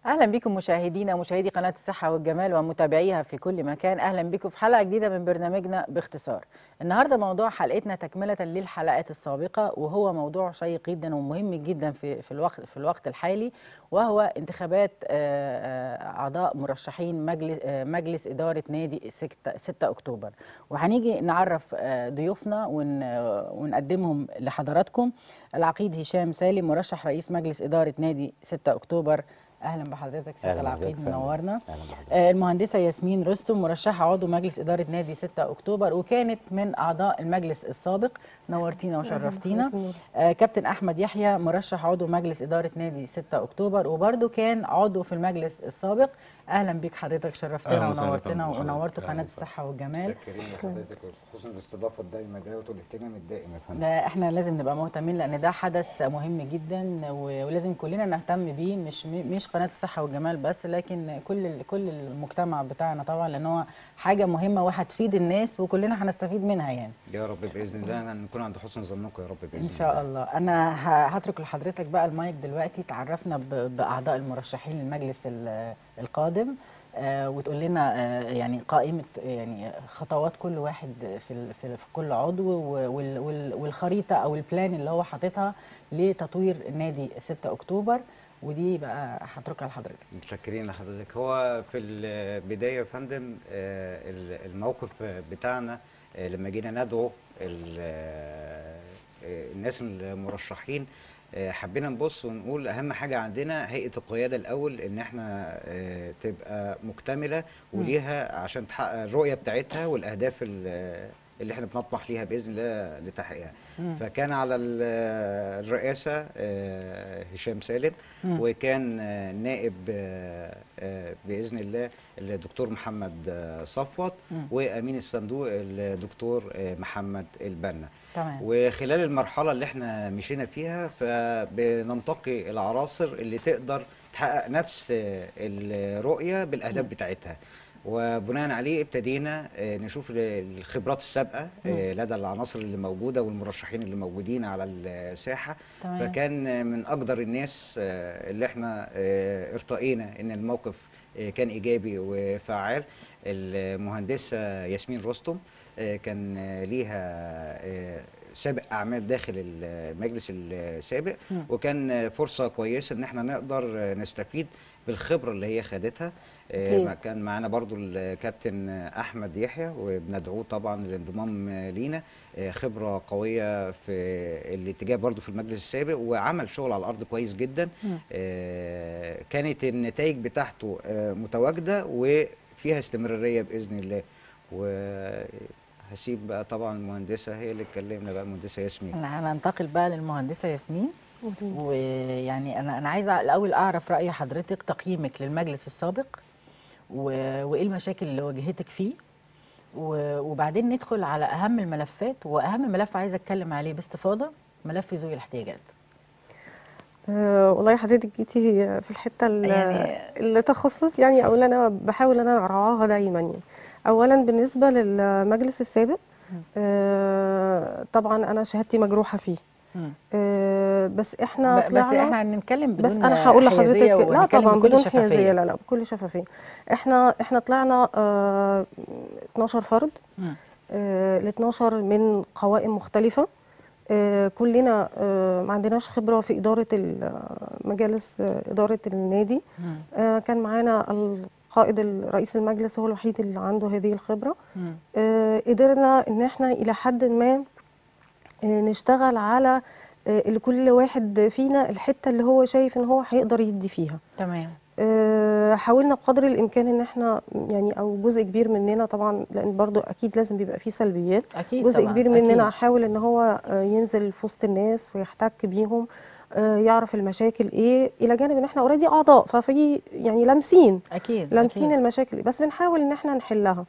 اهلا بكم مشاهدينا ومشاهدي قناه الصحه والجمال ومتابعيها في كل مكان اهلا بكم في حلقه جديده من برنامجنا باختصار النهارده موضوع حلقتنا تكمله للحلقات السابقه وهو موضوع شيق جدا ومهم جدا في في الوقت في الوقت الحالي وهو انتخابات آه، آه، اعضاء مرشحين مجلس آه، مجلس اداره نادي 6 اكتوبر وهنيجي نعرف آه، ضيوفنا ون- آه، ونقدمهم لحضراتكم العقيد هشام سالم مرشح رئيس مجلس اداره نادي 6 اكتوبر اهلا بحضرتك سياده أهلا العقيد بحضرتك فندم. منورنا أهلا بحضرتك. آه، المهندسه ياسمين رستم مرشحه عضو مجلس اداره نادي 6 اكتوبر وكانت من اعضاء المجلس السابق نورتينا وشرفتينا آه، كابتن احمد يحيى مرشح عضو مجلس اداره نادي 6 اكتوبر وبرده كان عضو في المجلس السابق اهلا بيك حضرتك شرفتنا أهلا وسهلا ونورتنا بحضرتك. ونورت أهلا قناه وسهلا. الصحه والجمال متشكرين لحضرتك وخصوصا الاستضافه الدائمه ديت والاهتمام الدائم يا فندم ده احنا لازم نبقى مهتمين لان ده حدث مهم جدا و- ولازم كلنا نهتم بيه مش مش قناه الصحه والجمال بس لكن كل كل المجتمع بتاعنا طبعا لان هو حاجه مهمه وهتفيد الناس وكلنا هنستفيد منها يعني يا رب باذن الله نكون عند حسن ظنكم يا رب باذن ان شاء الله انا ه- هترك لحضرتك بقى المايك دلوقتي تعرفنا ب- باعضاء المرشحين للمجلس ال- القادم آه، وتقول لنا آه، يعني قائمه يعني خطوات كل واحد في ال- في في كل عضو و- وال- وال- والخريطه او البلان اللي هو حاططها لتطوير نادي 6 اكتوبر ودي بقى هتركها لحضرتك متشكرين لحضرتك هو في البدايه يا فندم آه، ال- الموقف بتاعنا آه، لما جينا ندعو ال- آه، الناس المرشحين آه، حبينا نبص ونقول اهم حاجه عندنا هيئه القياده الاول ان احنا آه، تبقى مكتمله وليها عشان تحقق الرؤيه بتاعتها والاهداف ال- اللي احنا بنطمح ليها باذن الله لتحقيقها فكان على ال- الرئاسه آه، هشام سالم وكان آه، نائب آه، آه، باذن الله الدكتور محمد آه، صفوت وامين الصندوق الدكتور آه، محمد البنا تمام وخلال المرحله اللي احنا مشينا فيها فبننتقي العناصر اللي تقدر تحقق نفس آه، الرؤيه بالاهداف بتاعتها وبناء عليه ابتدينا آه، نشوف الخبرات السابقه آه، لدى العناصر اللي موجوده والمرشحين اللي موجودين على الساحه تمام. فكان من اقدر الناس آه، اللي احنا آه، ارتقينا ان الموقف آه، كان ايجابي وفعال المهندسه ياسمين رستم آه، كان آه، ليها آه، سابق اعمال داخل المجلس السابق وكان آه، فرصه كويسه ان احنا نقدر آه، نستفيد بالخبره اللي هي خدتها آه، أكيد. ما كان معانا برضو الكابتن احمد يحيى وبندعوه طبعا للانضمام آه، لينا آه، خبره قويه في الاتجاه برضو في المجلس السابق وعمل شغل على الارض كويس جدا آه، كانت النتائج بتاعته آه، متواجده وفيها استمراريه باذن الله وهسيب بقى طبعا المهندسه هي اللي اتكلمنا بقى المهندسه ياسمين انا هننتقل بقى للمهندسه ياسمين ويعني انا انا عايزه الاول اعرف راي حضرتك تقييمك للمجلس السابق و... وايه المشاكل اللي واجهتك فيه و... وبعدين ندخل على اهم الملفات واهم ملف عايزه اتكلم عليه باستفاضه ملف ذوي الاحتياجات أه والله حضرتك جيتي في الحته اللي, يعني- اللي تخصص يعني او اللي انا بحاول انا ارعاها دايما يعني اولا بالنسبه للمجلس السابق أه طبعا انا شهادتي مجروحه فيه مم. أه بس احنا ب- بس طلعنا احنا هنتكلم بدون بس انا هقول لحضرتك حيازية لا وهنتكلم طبعا بكل بدون شفافية. حيازيه لا لا بكل شفافيه احنا احنا طلعنا آه 12 فرد مم. ال 12 من قوائم مختلفة آه، كلنا آه، ما عندناش خبرة في إدارة ال- مجالس آه، إدارة النادي مم. آه، كان معانا القائد ال- رئيس المجلس هو الوحيد اللي عنده هذه الخبرة مم. آه، قدرنا إن احنا إلى حد ما آه، نشتغل على آه، لكل واحد فينا الحتة اللي هو شايف إن هو هيقدر يدي فيها تمام آه، حاولنا بقدر الامكان ان احنا يعني او جزء كبير مننا طبعا لان برضو اكيد لازم بيبقى فيه سلبيات اكيد جزء طبعاً، كبير مننا أكيد. حاول ان هو آه، ينزل في وسط الناس ويحتك بيهم آه، يعرف المشاكل ايه الى جانب ان احنا اوريدي اعضاء ففي يعني لامسين اكيد لامسين أكيد. المشاكل بس بنحاول ان احنا نحلها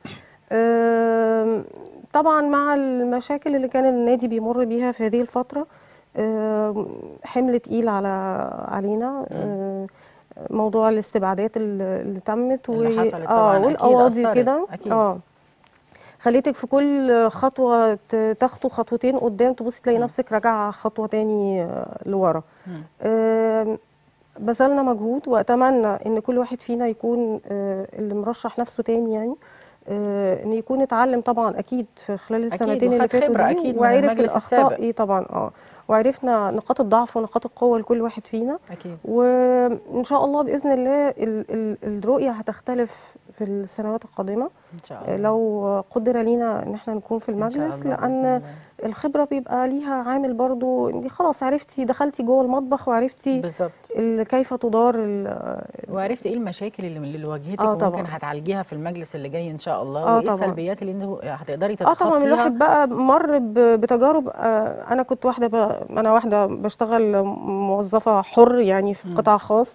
آم، طبعا مع المشاكل اللي كان النادي بيمر بيها في هذه الفترة آم، حمل تقيل على علينا آم، موضوع الاستبعادات اللي اللي تمت اللي حصلت طبعاً اه أكيد والقواضي أثرت، كده أكيد. اه خليتك في كل خطوة ت- تخطو خطوتين قدام تبصي تلاقي نفسك راجعة خطوة تاني آه، لورا مم. آم، بذلنا مجهود واتمنى ان كل واحد فينا يكون آه، اللي مرشح نفسه تاني يعني آه، ان يكون اتعلم طبعا اكيد في خلال السنتين اللي وخد فاتوا خبرة دي أكيد من وعرف المجلس الاخطاء السابق. ايه طبعا اه وعرفنا نقاط الضعف ونقاط القوه لكل واحد فينا اكيد وان شاء الله باذن الله ال- ال- الرؤيه هتختلف في السنوات القادمه ان شاء الله لو قدر لينا ان احنا نكون في إن شاء المجلس الله بإذن لان الله. الخبره بيبقى ليها عامل برضو انت خلاص عرفتي دخلتي جوه المطبخ وعرفتي بالظبط ال- كيف تدار ال- وعرفت ايه المشاكل اللي اللي واجهتك آه وممكن طبعا. هتعالجيها في المجلس اللي جاي ان شاء الله آه وايه طبعا. السلبيات اللي انت هتقدري اه تتخطيها طبعا الواحد بقى مر ب- بتجارب آه انا كنت واحده ب... انا واحده بشتغل موظفه حر يعني في قطاع خاص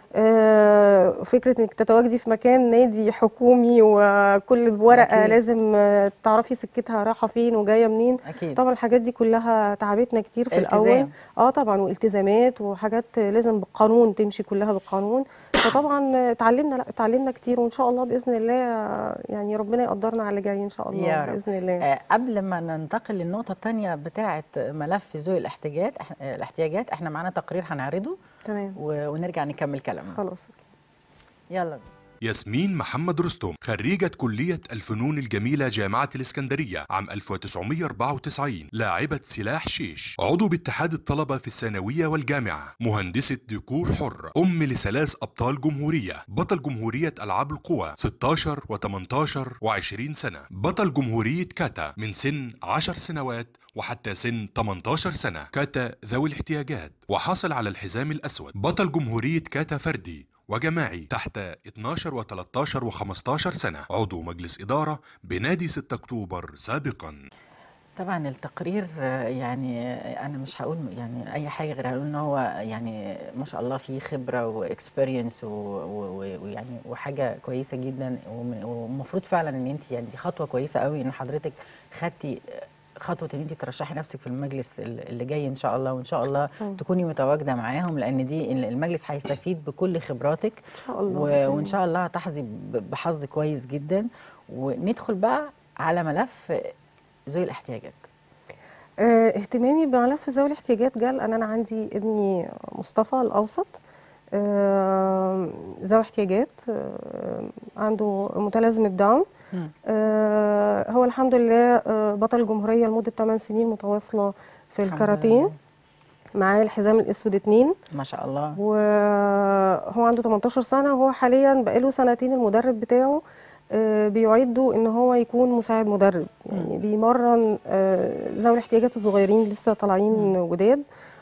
آه فكره انك تتواجدي في مكان نادي حكومي وكل ورقه أكيد. لازم آه، تعرفي سكتها رايحه فين وجايه منين اكيد طبعا الحاجات دي كلها تعبتنا كتير في التزام. الاول اه طبعا والتزامات وحاجات لازم بالقانون تمشي كلها بالقانون فطبعا اتعلمنا لا اتعلمنا كتير وان شاء الله باذن الله آه، يعني ربنا يقدرنا على اللي جاي ان شاء الله يا رب. باذن الله آه، قبل ما ننتقل للنقطة الثانية بتاعة ملف ذوي الاحتياجات إح- آه، الاحتياجات احنا معانا تقرير هنعرضه تمام و- ونرجع نكمل كلامنا خلاص يلا بينا. ياسمين محمد رستم خريجة كلية الفنون الجميلة جامعة الإسكندرية عام 1994 لاعبة سلاح شيش عضو باتحاد الطلبة في الثانوية والجامعة مهندسة ديكور حر أم لثلاث أبطال جمهورية بطل جمهورية ألعاب القوى 16 و18 و20 سنة بطل جمهورية كاتا من سن 10 سنوات وحتى سن 18 سنة كاتا ذوي الاحتياجات وحصل على الحزام الأسود بطل جمهورية كاتا فردي وجماعي تحت 12 و13 و15 سنة عضو مجلس إدارة بنادي 6 أكتوبر سابقا طبعا التقرير آه، يعني آه، انا مش هقول يعني اي حاجه غير هقول ان هو يعني ما شاء الله فيه خبره واكسبيرينس ويعني وحاجه كويسه جدا وم- والمفروض فعلا ان انت يعني دي خطوه كويسه قوي ان حضرتك خدتي خطوه ان انت ترشحي نفسك في المجلس ال- اللي جاي ان شاء الله وان شاء الله مم. تكوني متواجده معاهم لان دي المجلس هيستفيد بكل خبراتك ان شاء الله و- بإذن وان شاء الله هتحظي ب- بحظ كويس جدا وندخل بقى على ملف ذوي الاحتياجات آه، اهتمامي بملف ذوي الاحتياجات جه لان انا عندي ابني مصطفى الاوسط آه، ذوي احتياجات آه، عنده متلازمه داون مم. آه، هو الحمد لله آه، بطل جمهوريه لمده 8 سنين متواصله في الحمد الكاراتيه لله. معاه الحزام الاسود اتنين ما شاء الله وهو عنده 18 سنة وهو حاليا بقاله سنتين المدرب بتاعه آه، بيعده ان هو يكون مساعد مدرب يعني بيمرن آه، ذوي الاحتياجات الصغيرين لسه طالعين جداد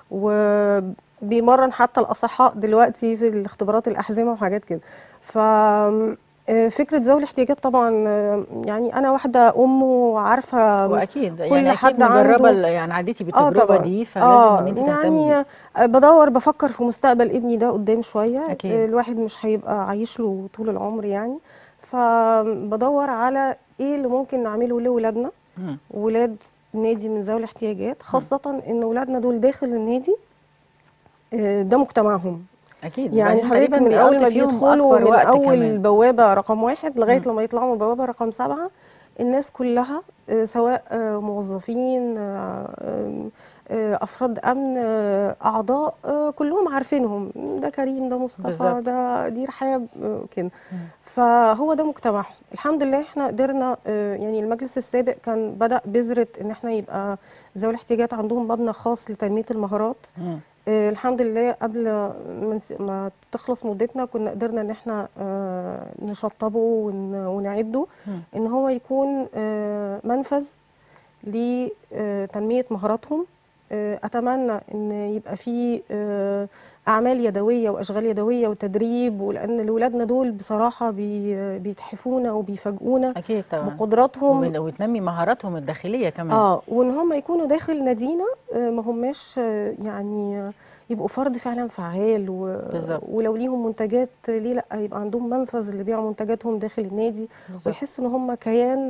وبيمرن حتى الاصحاء دلوقتي في الاختبارات الاحزمه وحاجات كده ف آه، فكره ذوي الاحتياجات طبعا آه، يعني انا واحده ام وعارفه واكيد كل يعني حد اكيد مجربه عنده- ال- يعني عديتي اه بالتجربه طبعا دي فلازم اه ان انت تهتمي يعني بيه. آه، بدور بفكر في مستقبل ابني ده قدام شويه أكيد. آه، الواحد مش هيبقى عايش له طول العمر يعني فبدور على ايه اللي ممكن نعمله لاولادنا مم. ولاد نادي من ذوي الاحتياجات خاصه ان اولادنا دول داخل النادي آه، ده مجتمعهم اكيد يعني وبعدين حضرتك تقريبا من اول ما بيقضي فيهم بيدخلوا أكبر من وقت اول كمان. بوابه رقم واحد لغايه مم. لما يطلعوا من بوابه رقم سبعه الناس كلها آه، سواء آه، موظفين آه، آم، آه، افراد امن آه، اعضاء آه، كلهم عارفينهم ده كريم ده مصطفى بالظبط. ده دي رحاب آه، كده فهو ده مجتمعهم الحمد لله احنا قدرنا آه، يعني المجلس السابق كان بدا بذره ان احنا يبقى ذوي الاحتياجات عندهم مبنى خاص لتنميه المهارات مم. آه، الحمد لله قبل ما نس- ما تخلص مدتنا كنا قدرنا ان احنا آه، نشطبه ون- ونعده مم. ان هو يكون آه، منفذ لتنمية مهاراتهم آه، اتمنى ان يبقى فيه آه، اعمال يدويه واشغال يدويه وتدريب ولان ولادنا دول بصراحه بي- بيتحفونا وبيفاجئونا اكيد طبعا بقدراتهم وبن- وتنمي مهاراتهم الداخليه كمان اه وان هم يكونوا داخل نادينا آه، ما هماش آه، يعني آه، يبقوا فرد فعلا فعال و... بالظبط. ولو ليهم منتجات آه، ليه لا يبقى عندهم منفذ لبيع منتجاتهم داخل النادي بالظبط. ويحسوا ان هم كيان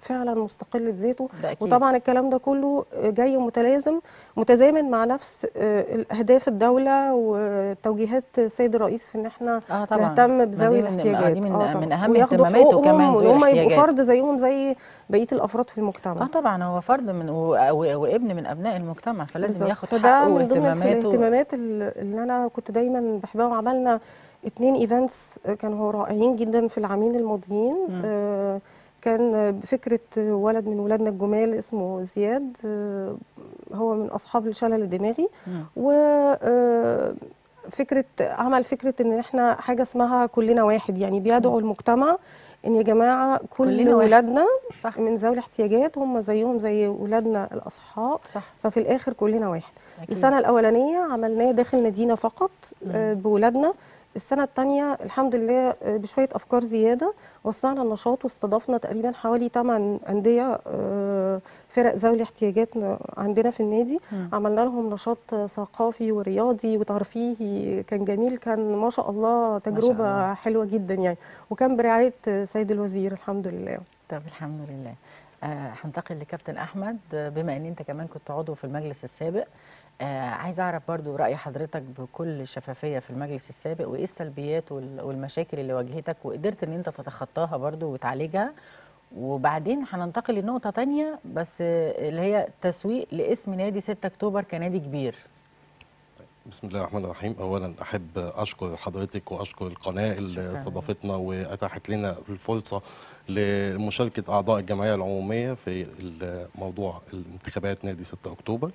فعلا مستقل بذاته ده أكيد. وطبعا الكلام ده كله جاي متلازم متزامن مع نفس آه، اهداف الدوله وتوجيهات السيد الرئيس في ان احنا اه طبعا نهتم ما بذوي دي من- الاحتياجات دي من, آه طبعاً. من اهم وياخدوا اهتماماته حقوقهم كمان ذوي وهم يبقوا الاحتياجات فرد زيهم زي بقيه الافراد في المجتمع اه طبعا هو فرد من و... و... وابن من ابناء المجتمع فلازم بالظبط. ياخد فده حقه من ضمن واهتماماته الاهتمامات ال- اللي انا كنت دايما بحبها وعملنا اتنين ايفنتس كانوا رائعين جدا في العامين الماضيين آه، كان بفكره ولد من ولادنا الجمال اسمه زياد آه، هو من اصحاب الشلل الدماغي و آه، فكره عمل فكره ان احنا حاجه اسمها كلنا واحد يعني بيدعو المجتمع ان يا جماعه كل كلنا واحد. ولادنا صح من ذوي الاحتياجات هم زيهم زي ولادنا الاصحاء صح ففي الاخر كلنا واحد أكيد. السنه الاولانيه عملناه داخل نادينا فقط آه، بولادنا السنه الثانيه الحمد لله آه، بشويه افكار زياده وسعنا النشاط واستضفنا تقريبا حوالي 8 انديه آه، فرق ذوي الاحتياجات ن- عندنا في النادي عملنا لهم نشاط ثقافي ورياضي وترفيهي كان جميل كان ما شاء الله تجربه الله. حلوه جدا يعني وكان برعايه آه، سيد الوزير الحمد لله طب الحمد لله آه هنتقل لكابتن احمد آه، بما ان انت كمان كنت عضو في المجلس السابق آه عايز اعرف برضو راي حضرتك بكل شفافيه في المجلس السابق وايه السلبيات وال- والمشاكل اللي واجهتك وقدرت ان انت تتخطاها برضو وتعالجها وبعدين هننتقل لنقطه تانية بس آه، اللي هي تسويق لاسم نادي 6 اكتوبر كنادي كبير بسم الله الرحمن الرحيم اولا احب اشكر حضرتك واشكر القناه اللي شكراً. استضافتنا واتاحت لنا الفرصه لمشاركه اعضاء الجمعيه العموميه في موضوع الانتخابات نادي 6 اكتوبر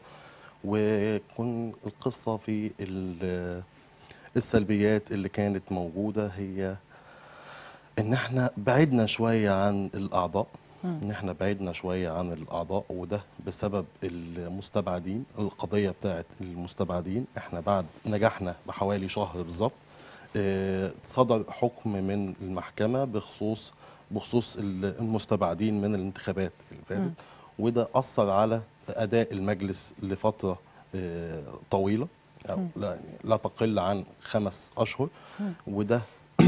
وكن القصه في ال- السلبيات اللي كانت موجوده هي ان احنا بعدنا شويه عن الاعضاء ان احنا بعدنا شويه عن الاعضاء وده بسبب المستبعدين القضيه بتاعت المستبعدين احنا بعد نجحنا بحوالي شهر بالظبط آه، صدر حكم من المحكمه بخصوص بخصوص ال- المستبعدين من الانتخابات اللي فاتت وده اثر على اداء المجلس لفتره آه، طويله أو لا, لا تقل عن خمس اشهر وده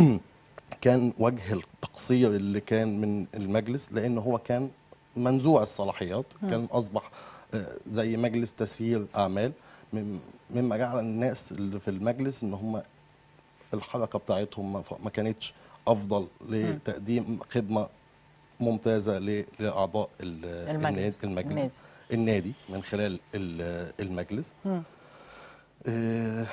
كان وجه التقصير اللي كان من المجلس لان هو كان منزوع الصلاحيات كان اصبح آه، زي مجلس تسيير اعمال مم- مما جعل الناس اللي في المجلس ان هم الحركه بتاعتهم ما ف- ما كانتش افضل لتقديم خدمه ممتازه ل- لاعضاء ال- المجلس. النادي المجلس النادي. النادي من خلال ال- المجلس آه،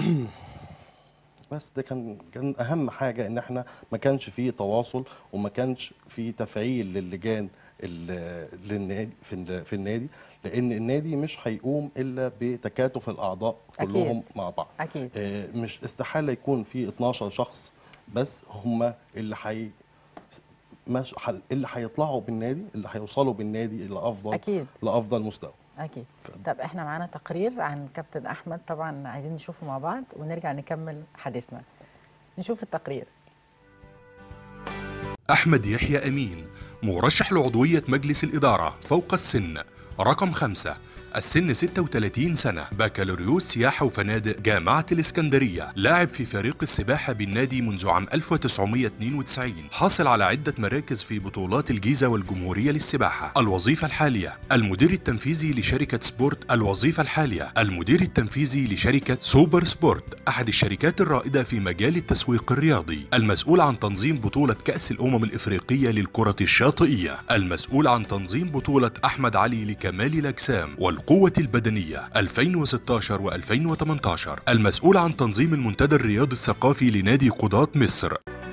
بس ده كان كان اهم حاجه ان احنا ما كانش فيه تواصل وما كانش فيه تفعيل للجان ال- للنادي في ال- في النادي لان النادي مش هيقوم الا بتكاتف الاعضاء أكيد. كلهم مع بعض اكيد آه، مش استحاله يكون في 12 شخص بس هم اللي حي مش حل- اللي هيطلعوا بالنادي اللي هيوصلوا بالنادي الى افضل أكيد. لافضل مستوى اكيد طب احنا معانا تقرير عن كابتن احمد طبعا عايزين نشوفه مع بعض ونرجع نكمل حديثنا نشوف التقرير أحمد يحيى أمين مرشح لعضوية مجلس الإدارة فوق السن رقم خمسة السن 36 سنة بكالوريوس سياحة وفنادق جامعة الإسكندرية لاعب في فريق السباحة بالنادي منذ عام 1992 حاصل على عدة مراكز في بطولات الجيزة والجمهورية للسباحة الوظيفة الحالية المدير التنفيذي لشركة سبورت الوظيفة الحالية المدير التنفيذي لشركة سوبر سبورت أحد الشركات الرائدة في مجال التسويق الرياضي المسؤول عن تنظيم بطولة كأس الأمم الإفريقية للكرة الشاطئية المسؤول عن تنظيم بطولة أحمد علي لكمال الأجسام والقوة البدنية 2016 و2018 المسؤول عن تنظيم المنتدى الرياضي الثقافي لنادي قضاة مصر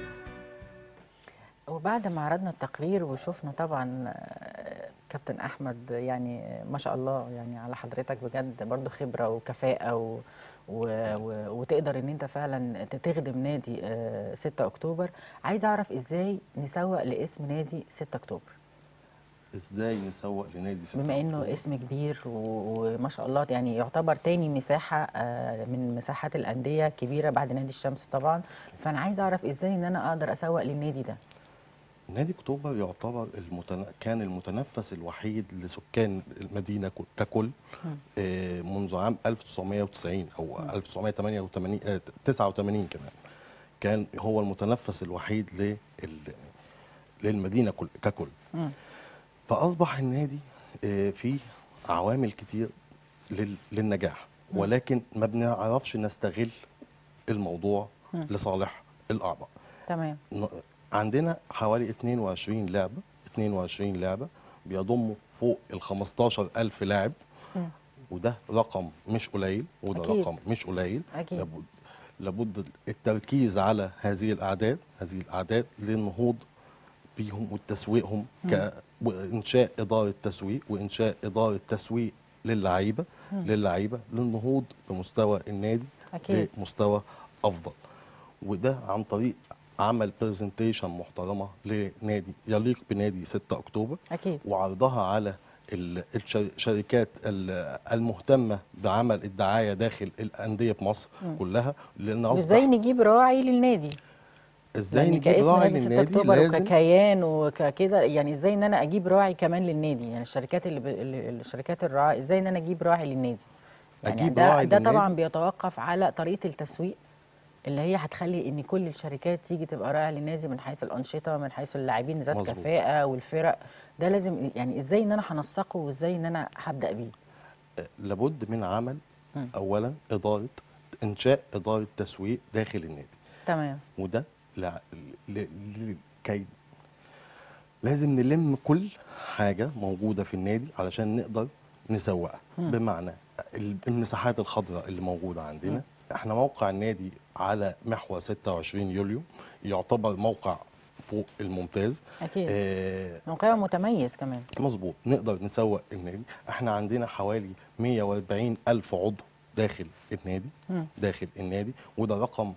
وبعد ما عرضنا التقرير وشفنا طبعا آه، كابتن احمد يعني ما شاء الله يعني على حضرتك بجد برضو خبره وكفاءه و و و وتقدر ان انت فعلا تخدم نادي آه، 6 اكتوبر عايز اعرف ازاي نسوق لاسم نادي 6 اكتوبر ازاي نسوق لنادي 6 بما انه أكتوبر؟ اسم كبير و- وما شاء الله يعني يعتبر تاني مساحه آه، من مساحات الانديه كبيره بعد نادي الشمس طبعا فانا عايز اعرف ازاي ان انا اقدر اسوق للنادي ده نادي اكتوبر يعتبر المتن... كان المتنفس الوحيد لسكان المدينه ك- ككل آه منذ عام 1990 او 1988 آه 89 كمان كان هو المتنفس الوحيد لل... للمدينه كل... ككل فاصبح النادي آه، فيه عوامل كتير لل- للنجاح ولكن ما بنعرفش نستغل الموضوع لصالح الاعضاء تمام ن- عندنا حوالي 22 لعبه 22 لعبه بيضموا فوق ال 15000 لاعب مم. وده رقم مش قليل وده أكيد. رقم مش قليل أكيد. لابد لابد التركيز على هذه الاعداد هذه الاعداد للنهوض بيهم وتسويقهم ك وانشاء اداره تسويق وانشاء اداره تسويق للعيبه للعيبه للنهوض بمستوى النادي أكيد. لمستوى افضل وده عن طريق عمل برزنتيشن محترمه لنادي يليق بنادي 6 اكتوبر اكيد وعرضها على الشركات المهتمه بعمل الدعايه داخل الانديه في مصر كلها لان وازاي اصبح نجيب راعي للنادي ازاي يعني نجيب كاسم راعي نادي 6 للنادي اكتوبر لازم وككيان وككده يعني ازاي ان انا اجيب راعي كمان للنادي يعني الشركات اللي, ب... اللي الشركات الراعي ازاي ان انا اجيب راعي للنادي يعني أجيب ده راعي ده للنادي؟ طبعا بيتوقف على طريقه التسويق اللي هي هتخلي ان كل الشركات تيجي تبقى راعي للنادي من حيث الانشطه من حيث اللاعبين ذات مظبوط. كفاءه والفرق ده لازم يعني ازاي ان انا هنسقه وازاي ان انا هبدا بيه لابد من عمل مم. اولا اداره انشاء اداره تسويق داخل النادي تمام وده لع- ل... ل... كي لازم نلم كل حاجة موجودة في النادي علشان نقدر نسوقها بمعنى ال- المساحات الخضراء اللي موجودة عندنا احنا موقع النادي على محور 26 يوليو يعتبر موقع فوق الممتاز اكيد آه موقعه متميز كمان مظبوط نقدر نسوق النادي احنا عندنا حوالي 140 ألف عضو داخل النادي مم. داخل النادي وده رقم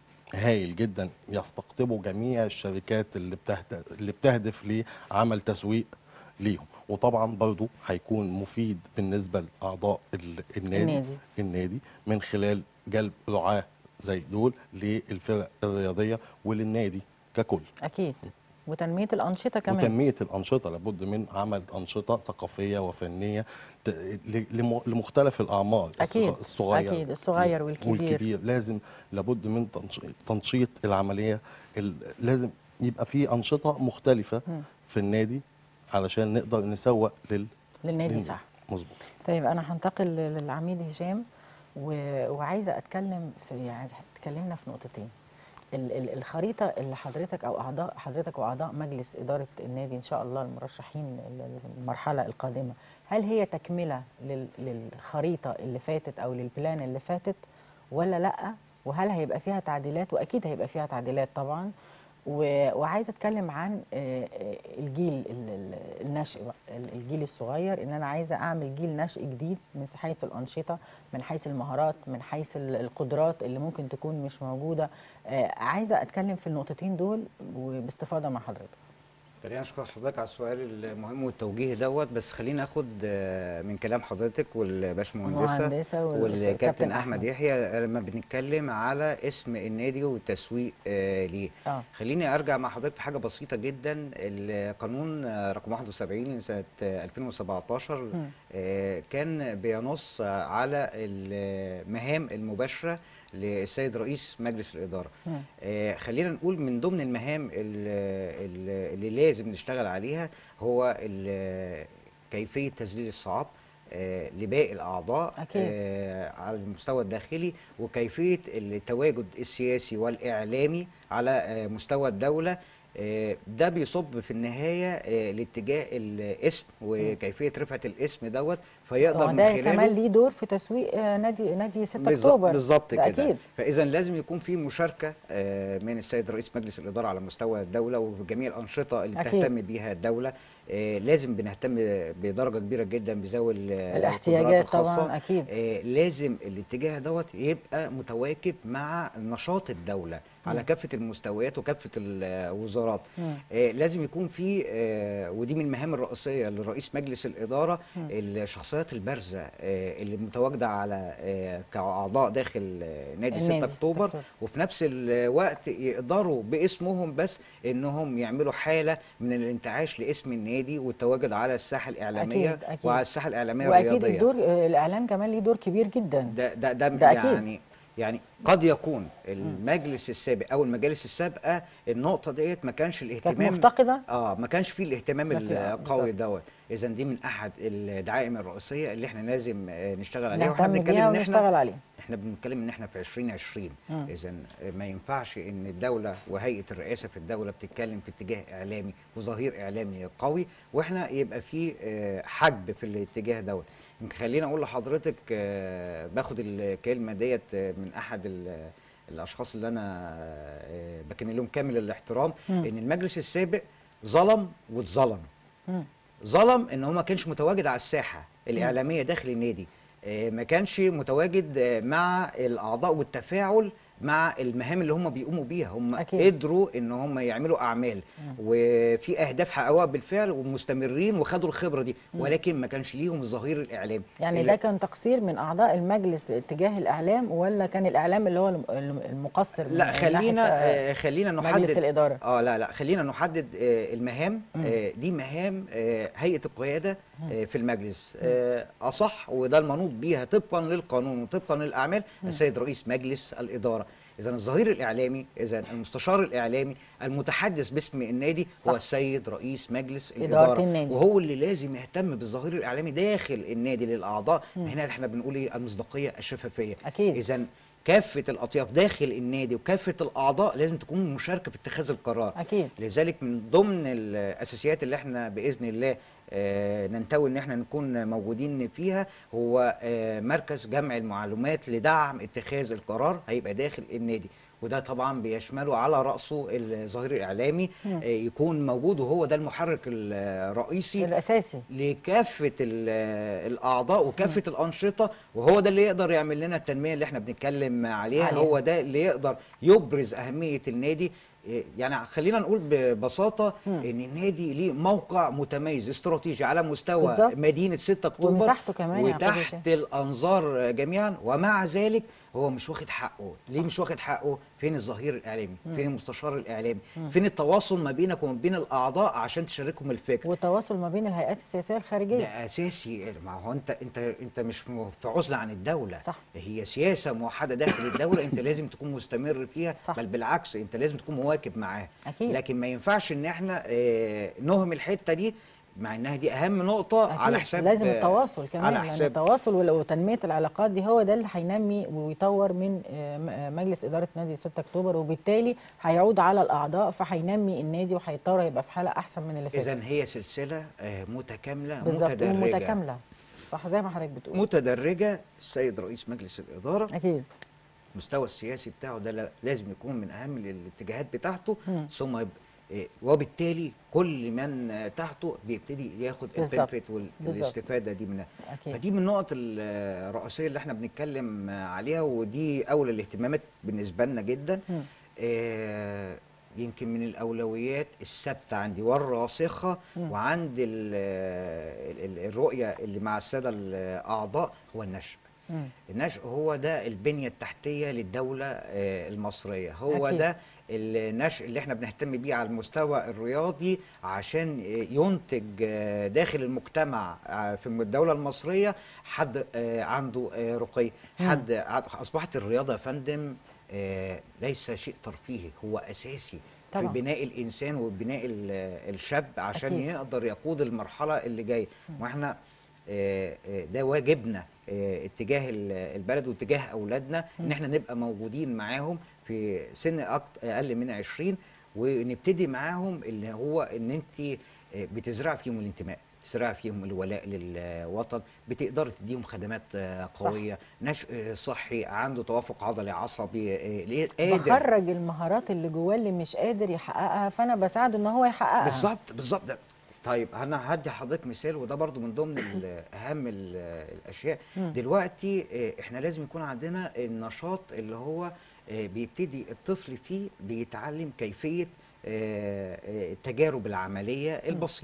هايل جدا يستقطبه جميع الشركات اللي بتهدف اللي بتهدف لعمل تسويق ليهم وطبعا برضو هيكون مفيد بالنسبه لاعضاء ال- النادي النادي. النادي من خلال جلب رعاه زي دول للفرق الرياضيه وللنادي ككل اكيد وتنميه الانشطه كمان وتنميه الانشطه لابد من عمل انشطه ثقافيه وفنيه ت- ل- لم- لمختلف الاعمار أكيد، الصغ- الصغير أكيد، الصغير والكبير. والكبير لازم لابد من تنش- تنشيط العمليه ال- لازم يبقى في انشطه مختلفه مم. في النادي علشان نقدر نسوق لل للنادي صح مظبوط طيب انا هنتقل للعميد هشام و... وعايزه اتكلم في يعني اتكلمنا في نقطتين ال... ال... الخريطه اللي حضرتك او اعضاء حضرتك واعضاء مجلس اداره النادي ان شاء الله المرشحين للمرحله القادمه هل هي تكمله لل... للخريطه اللي فاتت او للبلان اللي فاتت ولا لا وهل هيبقى فيها تعديلات واكيد هيبقى فيها تعديلات طبعا و- وعايزه اتكلم عن آه، آه، الجيل ال- ال- الناشئ بقى، ال- الجيل الصغير ان انا عايزه اعمل جيل نشئ جديد من حيث الانشطه من حيث المهارات من حيث ال- القدرات اللي ممكن تكون مش موجوده آه، عايزه اتكلم في النقطتين دول وباستفاضه مع حضرتك خلينا اشكر حضرتك على السؤال المهم والتوجيه دوت بس خلينا اخد آه، من كلام حضرتك والباشمهندسه المهندسه وال- والكابتن احمد يحيى لما بنتكلم على اسم النادي والتسويق آه، ليه اه خليني ارجع مع حضرتك بحاجه بسيطه جدا القانون آه، رقم 71 سنه آه، 2017 مم. آه، كان بينص على المهام المباشره للسيد رئيس مجلس الاداره مم. آه، خلينا نقول من ضمن المهام ال- ال- اللي لازم نشتغل عليها هو ال- كيفيه تذليل الصعاب آه، لباقي الاعضاء أكيد. آه، على المستوى الداخلي وكيفيه التواجد السياسي والاعلامي على آه، مستوى الدوله آه، ده بيصب في النهايه آه، لاتجاه الاسم وكيفيه رفعه الاسم دوت فيقدر من ده خلاله كمان ليه دور في تسويق آه، نادي نادي 6 بالظبط- اكتوبر بالظبط ده كده اكيد فاذا لازم يكون في مشاركه آه، من السيد رئيس مجلس الاداره على مستوى الدوله وجميع الانشطه اللي أكيد. بتهتم بيها الدوله آه، لازم بنهتم بدرجه كبيره جدا بذوي ال- القدرات الاحتياجات الخاصة. طبعا اكيد آه، لازم الاتجاه دوت يبقى متواكب مع نشاط الدوله على كافه المستويات وكافه الوزارات مم. آه، لازم يكون في آه، ودي من المهام الرئيسيه لرئيس مجلس الاداره مم. الشخصيات البارزه آه، اللي متواجده على آه، كاعضاء داخل آه، نادي 6 النادي 6 اكتوبر أكتوبر. وفي نفس الوقت يقدروا باسمهم بس انهم يعملوا حاله من الانتعاش لاسم النادي والتواجد على الساحه الاعلاميه أكيد، أكيد. وعلى الساحه الاعلاميه واكيد الرياضيه الدور آه، الاعلام كمان ليه دور كبير جدا ده ده ده, ده أكيد. يعني يعني قد يكون المجلس السابق او المجالس السابقه النقطه ديت ما كانش كانت الاهتمام مفتقده اه ما كانش فيه الاهتمام ما في- آه، القوي بالظبط. دوت اذا دي من احد الدعائم الرئيسيه اللي احنا لازم آه، نشتغل عليها نهتم بيها ان احنا ونشتغل عليها احنا بنتكلم ان احنا في 2020 مم. اذا ما ينفعش ان الدوله وهيئه الرئاسه في الدوله بتتكلم في اتجاه اعلامي وظهير اعلامي قوي واحنا يبقى في آه، حجب في الاتجاه دوت يمكن خليني اقول لحضرتك آه، باخد الكلمه ديت آه، من احد ال- الاشخاص اللي انا آه، بكن لهم كامل الاحترام مم. ان المجلس السابق ظلم واتظلم مم. ظلم ان هو ما كانش متواجد على الساحه الاعلاميه داخل النادي آه، ما كانش متواجد آه، مع الاعضاء والتفاعل مع المهام اللي هم بيقوموا بيها هم أكيد. قدروا ان هم يعملوا اعمال وفي اهداف حققوها بالفعل ومستمرين وخدوا الخبره دي ولكن ما كانش ليهم الظهير الاعلامي يعني اللي- ده كان تقصير من اعضاء المجلس تجاه الاعلام ولا كان الاعلام اللي هو الم- الم- المقصر من لا ناحية، خلينا آه، آه، خلينا نحدد مجلس الاداره اه لا لا خلينا نحدد آه، المهام آه، دي مهام آه، هيئه القياده آه، في المجلس آه، اصح وده المنوط بيها طبقا للقانون وطبقا للاعمال السيد رئيس مجلس الاداره اذا الظهير الاعلامي اذا المستشار الاعلامي المتحدث باسم النادي صح. هو السيد رئيس مجلس إدارة الاداره النادي. وهو اللي لازم يهتم بالظهير الاعلامي داخل النادي للاعضاء هنا احنا بنقول ايه المصداقيه الشفافيه أكيد. اذا كافه الاطياف داخل النادي وكافه الاعضاء لازم تكون مشاركه في اتخاذ القرار اكيد لذلك من ضمن الاساسيات اللي احنا باذن الله آه، ننتوي ان احنا نكون موجودين فيها هو آه، مركز جمع المعلومات لدعم اتخاذ القرار هيبقى داخل النادي وده طبعا بيشمله على راسه الظهير الاعلامي مم. آه، يكون موجود وهو ده المحرك الرئيسي الاساسي لكافه ال- الاعضاء وكافه الانشطه وهو ده اللي يقدر يعمل لنا التنميه اللي احنا بنتكلم عليها, عليها. هو ده اللي يقدر يبرز اهميه النادي إيه، يعني خلينا نقول ببساطه مم. ان النادي ليه موقع متميز استراتيجي على مستوى بالظبط. مدينه 6 اكتوبر ومساحته كمان يا عبد وتحت الهشام. الانظار جميعا ومع ذلك هو مش واخد حقه ليه مش واخد حقه فين الظهير الاعلامي فين المستشار الاعلامي فين التواصل ما بينك وما بين الاعضاء عشان تشاركهم الفكر والتواصل ما بين الهيئات السياسيه الخارجيه ده اساسي ما هو انت انت انت مش م- في عزله عن الدوله صح. هي سياسه موحده داخل الدوله انت لازم تكون مستمر فيها صح. بل بالعكس انت لازم تكون مواكب معاها أكيد. لكن ما ينفعش ان احنا آه، نهمل الحته دي مع انها دي اهم نقطه أكيد. على حساب لازم آه، التواصل كمان على لان حساب التواصل وال- وتنميه العلاقات دي هو ده اللي هينمي ويطور من آه، م- آه، مجلس اداره نادي 6 اكتوبر وبالتالي هيعود على الاعضاء فهينمي النادي وهيضطر يبقى في حاله احسن من اللي فاتت اذا هي سلسله آه، متكامله بالظبط متدرجه ومتكامله صح زي ما حضرتك بتقول متدرجه السيد رئيس مجلس الاداره اكيد المستوى السياسي بتاعه ده لا- لازم يكون من اهم الاتجاهات بتاعته مم. ثم يب... إيه، وبالتالي كل من آه، تحته بيبتدي ياخد بالظبط. البنفيت بالظبط. والاستفاده دي منها اكيد فدي من النقط ال- الرئيسيه اللي احنا بنتكلم آه، عليها ودي اولى الاهتمامات بالنسبه لنا جدا مم. آه، يمكن من الاولويات الثابته عندي والراسخه مم. وعند ال- ال- الرؤيه اللي مع الساده الاعضاء هو النشء مم. النشء هو ده البنية التحتية للدولة آه، المصرية هو أكيد. ده النشء اللي احنا بنهتم بيه على المستوى الرياضي عشان آه، ينتج آه، داخل المجتمع آه، في الدولة المصرية حد آه، عنده آه، رقي مم. حد عد- أصبحت الرياضة يا فندم آه، ليس شيء ترفيهي هو أساسي طبعا. في بناء الإنسان وبناء ال- الشاب عشان أكيد. يقدر يقود المرحلة اللي جاية واحنا آه، آه، ده واجبنا آه، اتجاه ال- البلد واتجاه اولادنا ان احنا نبقى موجودين معاهم في سن أكت- اقل من 20 ونبتدي معاهم اللي هو ان انت آه، بتزرع فيهم الانتماء تزرع فيهم الولاء للوطن بتقدر تديهم خدمات آه، قويه نشء آه، صحي عنده توافق عضلي عصبي آه، ليه- قادر بخرج المهارات اللي جواه اللي مش قادر يحققها فانا بساعده ان هو يحققها بالظبط بالظبط ده طيب انا هدي حضرتك مثال وده برضو من ضمن ال- اهم ال- الاشياء مم. دلوقتي آه، احنا لازم يكون عندنا النشاط اللي هو آه، بيبتدي الطفل فيه بيتعلم كيفيه آه، آه، التجارب العمليه البسيطه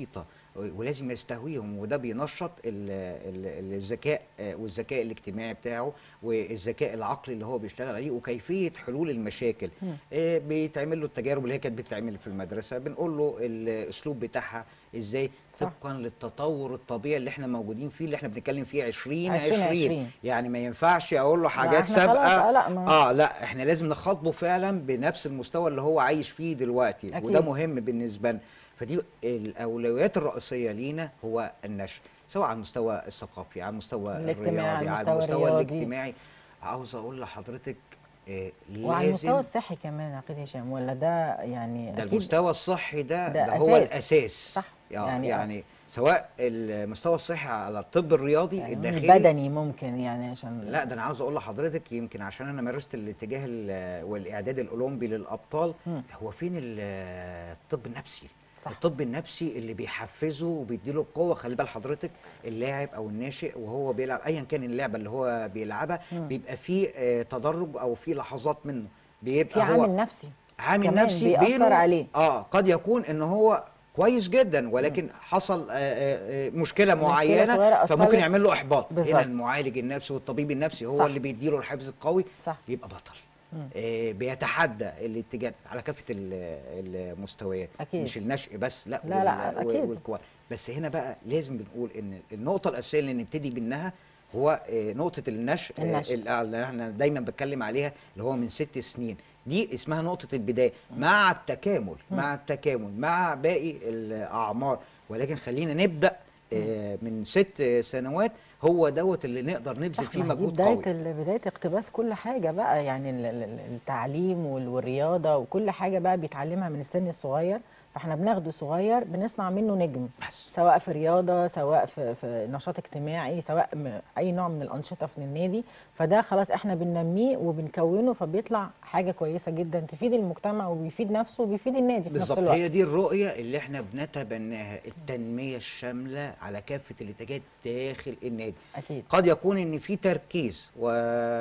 ولازم يستهويهم وده بينشط ال- ال- الذكاء آه، والذكاء الاجتماعي بتاعه والذكاء العقلي اللي هو بيشتغل عليه وكيفيه حلول المشاكل آه، بيتعمل له التجارب اللي هي كانت بتتعمل في المدرسه بنقول له الاسلوب بتاعها ازاي صح. طبقا للتطور الطبيعي اللي احنا موجودين فيه اللي احنا بنتكلم فيه 20 20 20 20. يعني ما ينفعش اقول له حاجات احنا خلاص، سابقه آه، لا، ما- اه لا احنا لازم نخاطبه فعلا بنفس المستوى اللي هو عايش فيه دلوقتي أكيد. وده مهم بالنسبه لنا فدي الاولويات الرئيسيه لينا هو النشر سواء على المستوى الثقافي على المستوى الاجتماعي، الرياضي على على المستوى المستوى الرياضي. الاجتماعي عاوز اقول لحضرتك آه وعلى المستوى لازم الصحي كمان عقيد هشام ولا ده يعني ده أكيد المستوى الصحي ده ده ده, هو أساس. الاساس صح. يعني, يعني- يعني سواء المستوى الصحي على الطب الرياضي يعني الداخلي بدني ممكن يعني عشان لا ده انا عاوز اقول لحضرتك يمكن عشان انا مارست الاتجاه ال- والاعداد الاولمبي للابطال مم. هو فين ال- الطب النفسي صح. الطب النفسي اللي بيحفزه وبيديله القوه خلي بال حضرتك اللاعب او الناشئ وهو بيلعب ايا كان اللعبه اللي هو بيلعبها مم. بيبقى فيه آه، تدرج او فيه لحظات منه بيبقى في هو عامل نفسي عامل كمان نفسي بيأثر بينه عليه. اه قد يكون ان هو كويس جدا ولكن حصل آه، آه، آه، مشكله معينه صغيرة فممكن أثرت. يعمل له احباط بالظبط. هنا المعالج النفسي والطبيب النفسي هو صح. اللي بيديله الحافز القوي صح يبقى بطل مم. آه، بيتحدى الاتجاه على كافه ال- المستويات أكيد. مش النشء بس لا لا، لا، وال- أكيد. والكوار بس هنا بقى لازم بنقول ان النقطه الاساسيه اللي نبتدي منها هو آه، نقطه النشء آه، النشء. ال- اللي احنا دايما بتكلم عليها اللي هو من ست سنين دي اسمها نقطه البدايه مع التكامل مع التكامل مع باقي الاعمار ولكن خلينا نبدا آه، من ست سنوات هو دوت اللي نقدر نبذل صح فيه ما هي دي مجهود بداية قوي ال- بداية اقتباس كل حاجة بقى يعني ال- ال- التعليم وال- والرياضة وكل حاجة بقى بيتعلمها من السن الصغير فاحنا بناخده صغير بنصنع منه نجم بس سواء في رياضة سواء في, في نشاط اجتماعي سواء م- أي نوع من الأنشطة في النادي فده خلاص احنا بننميه وبنكونه فبيطلع حاجة كويسة جدا تفيد المجتمع وبيفيد نفسه وبيفيد النادي في نفس بالظبط الوقت هي دي الرؤية اللي احنا بنتبناها التنمية الشاملة على كافة الاتجاهات داخل النادي أكيد قد يكون ان في تركيز و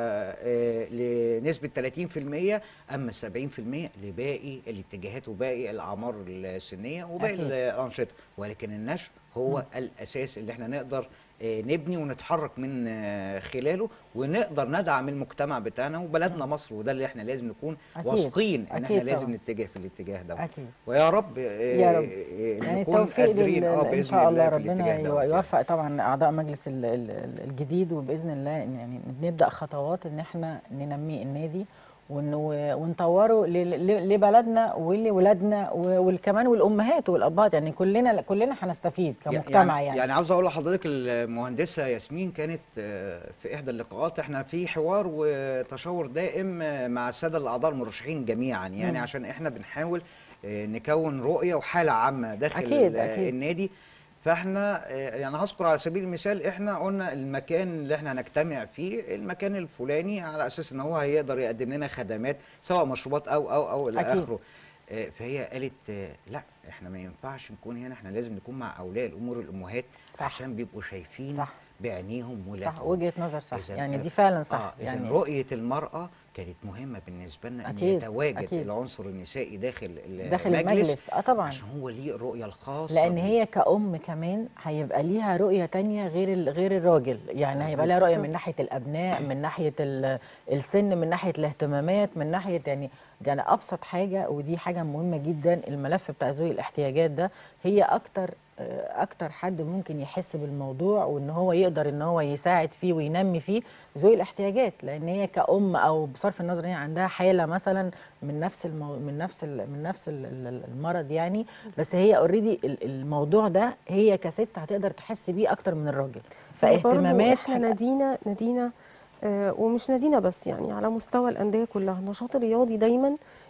آه، لنسبة 30% اما 70% لباقي الاتجاهات وباقي الاعمار السنية وباقي أكيد. الانشطة ولكن النشر هو الاساس اللي احنا نقدر آه، نبني ونتحرك من آه، خلاله ونقدر ندعم المجتمع بتاعنا وبلدنا مصر وده اللي احنا لازم نكون أكيد. واثقين ان احنا أكيد لازم طبعاً. نتجه في الاتجاه ده أكيد ويا رب يا رب. آه، يعني نكون التوفيق قادرين لل- اه ان باذن شاء الله الله في ربنا الاتجاه يو- ده يوفق طبعا اعضاء مجلس ال- ال- ال- الجديد وباذن الله إن يعني نبدا خطوات ان احنا ننمي النادي ون- ونطوره ل- ل- لبلدنا ولولادنا وكمان والامهات والابهات يعني كلنا كلنا هنستفيد كمجتمع يعني, يعني عاوز اقول لحضرتك المهندسه ياسمين كانت آه، في احدى اللقاءات احنا في حوار وتشاور دائم آه، مع الساده الاعضاء المرشحين جميعا يعني مم. عشان احنا بنحاول آه، نكون رؤيه وحاله عامه داخل أكيد، ال- أكيد. النادي فاحنا آه، يعني هذكر على سبيل المثال احنا قلنا المكان اللي احنا هنجتمع فيه المكان الفلاني على اساس ان هو هيقدر يقدم لنا خدمات سواء مشروبات او او او الى أكيد. اخره آه، فهي قالت آه، لا احنا ما ينفعش نكون هنا احنا لازم نكون مع اولياء الامور الامهات صح. عشان بيبقوا شايفين صح. بعينيهم ولادهم صح وجهه نظر صح إذن يعني ال- دي فعلا صح اه اذا يعني رؤيه المراه كانت مهمه بالنسبه لنا ان أكيد، يتواجد أكيد. العنصر النسائي داخل داخل المجلس اه طبعا عشان هو ليه الرؤيه الخاصه لان بيه. هي كأم كمان هيبقى ليها رؤية تانية غير ال- غير الراجل يعني هيبقى لها رؤية من ناحية الأبناء من ناحية ال- السن من ناحية الاهتمامات من ناحية يعني يعني أبسط حاجة ودي حاجة مهمة جدا الملف بتاع ذوي الاحتياجات ده هي أكتر آه، أكتر حد ممكن يحس بالموضوع وإن هو يقدر إن هو يساعد فيه وينمي فيه ذوي الاحتياجات لأن هي كأم أو بصرف النظر هي عندها حالة مثلا من نفس المو... من نفس ال... من نفس ال- ال- المرض يعني بس هي اوريدي الموضوع ده هي كست هتقدر تحس بيه اكتر من الراجل هي برضو فاهتمامات احنا حاجة- نادينا نادينا آه، ومش نادينا بس يعني على مستوى الانديه كلها النشاط الرياضي دايما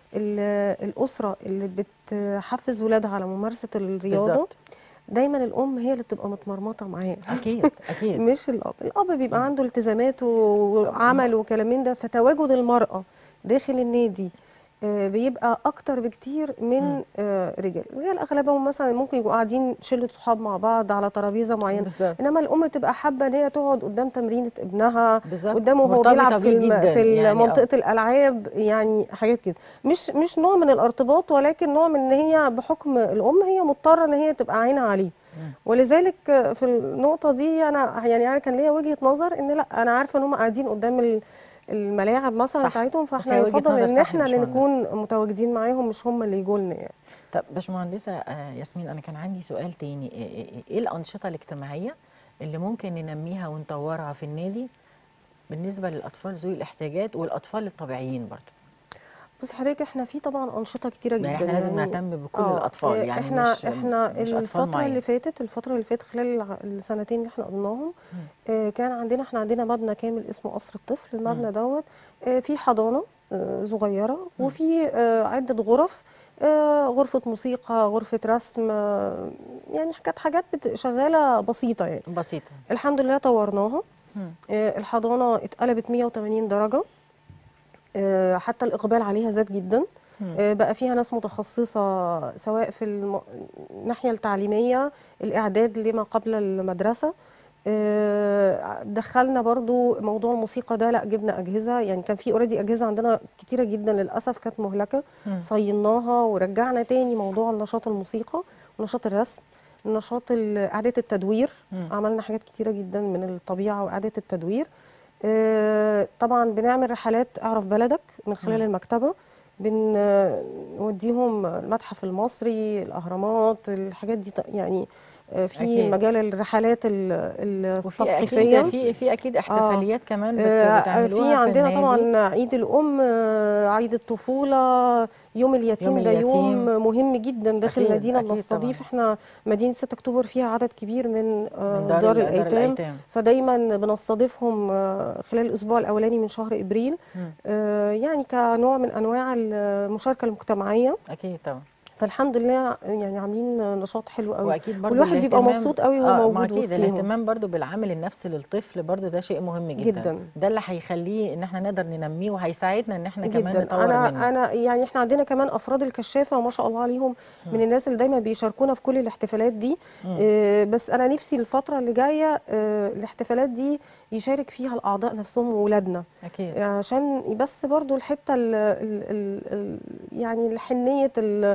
ال- الاسره اللي بتحفز ولادها على ممارسه الرياضه بالظبط. دايما الام هي اللي بتبقى متمرمطه معاه اكيد اكيد مش الاب الاب بيبقى عنده التزامات وعمل وكلام من ده فتواجد المراه داخل النادي آه، بيبقى اكتر بكتير من آه، رجال الرجال اغلبهم مثلا ممكن يبقوا قاعدين شله صحاب مع بعض على ترابيزه معينه بالظبط انما الام بتبقى حابه ان هي تقعد قدام تمرينه ابنها بالظبط. قدامه وهو مرتبطة بيلعب في بيه الم... جداً في يعني، منطقه آه. الالعاب يعني حاجات كده مش مش نوع من الارتباط ولكن نوع من ان هي بحكم الام هي مضطره ان هي تبقى عينها عليه ولذلك في النقطه دي انا يعني انا كان ليا وجهه نظر ان لا انا عارفه ان هم قاعدين قدام ال- الملاعب مثلا صح. بتاعتهم بس فاحنا هي وجهة يفضل نظر ان صح احنا يا اللي باشمهندس. نكون متواجدين معاهم مش هم اللي يجوا لنا يعني طب باشمهندسه آه، ياسمين انا كان عندي سؤال تاني إيه- ايه إيه الانشطه الاجتماعيه اللي ممكن ننميها ونطورها في النادي بالنسبه للاطفال ذوي الاحتياجات والاطفال الطبيعيين برضو بص حضرتك احنا في طبعا انشطه كتيره جدا يعني احنا لازم نهتم بكل آه، الاطفال آه، يعني احنا مش احنا مش أطفال الفتره معين. اللي فاتت الفتره اللي فاتت خلال الع- السنتين اللي احنا قضيناهم آه، كان عندنا احنا عندنا مبنى كامل اسمه قصر الطفل المبنى دوت آه، في حضانه آه، صغيره وفي آه، عده غرف آه، غرفه موسيقى غرفه رسم آه، يعني كانت حاجات بت- شغاله بسيطه يعني بسيطه الحمد لله طورناها مم. آه، الحضانه اتقلبت 180 درجه آه، حتى الاقبال عليها زاد جدا مم. آه، بقى فيها ناس متخصصه سواء في الم- الناحيه التعليميه الاعداد لما قبل المدرسه آه، دخلنا برضو موضوع الموسيقى ده لا جبنا اجهزه يعني كان في اوريدي اجهزه عندنا كتيره جدا للاسف كانت مهلكه مم. صيناها ورجعنا تاني موضوع النشاط الموسيقى ونشاط الرسم نشاط ال- اعاده التدوير مم. عملنا حاجات كتيره جدا من الطبيعه واعاده التدوير آه، طبعا بنعمل رحلات اعرف بلدك من خلال مم. المكتبه بنوديهم المتحف المصري الاهرامات الحاجات دي ط- يعني آه، في أكيد. مجال الرحلات ال- وفي اكيد التثقيفيه في في اكيد احتفاليات كمان بت- آه، بتعملوها في عندنا النادي. طبعا عيد الام آه، عيد الطفوله يوم اليتيم يوم ده يوم اليتيم. مهم جدا داخل أكيد، المدينه أكيد بنستضيف طبعاً. احنا مدينه 6 اكتوبر فيها عدد كبير من, آه، من دار, دار ال- دار الايتام الأيتام. فدايما بنستضيفهم آه، خلال الاسبوع الاولاني من شهر ابريل مم. آه، يعني كنوع من انواع المشاركه المجتمعيه اكيد طبعا فالحمد لله يعني عاملين نشاط حلو قوي واكيد برضو والواحد بيبقى الاهتمام- مبسوط قوي وهو آه، ما موجود اكيد وسطيهم. الاهتمام برضو بالعامل النفسي للطفل برضو ده شيء مهم جدا, جداً. ده اللي هيخليه ان احنا نقدر ننميه وهيساعدنا ان احنا كمان جدا نطور انا منه انا يعني احنا عندنا كمان افراد الكشافه ما شاء الله عليهم من الناس اللي دايما بيشاركونا في كل الاحتفالات دي آه بس انا نفسي الفتره اللي جايه آه الاحتفالات دي يشارك فيها الاعضاء نفسهم وولادنا اكيد عشان بس برضو الحته ال ال ال ال يعني حنيه ال-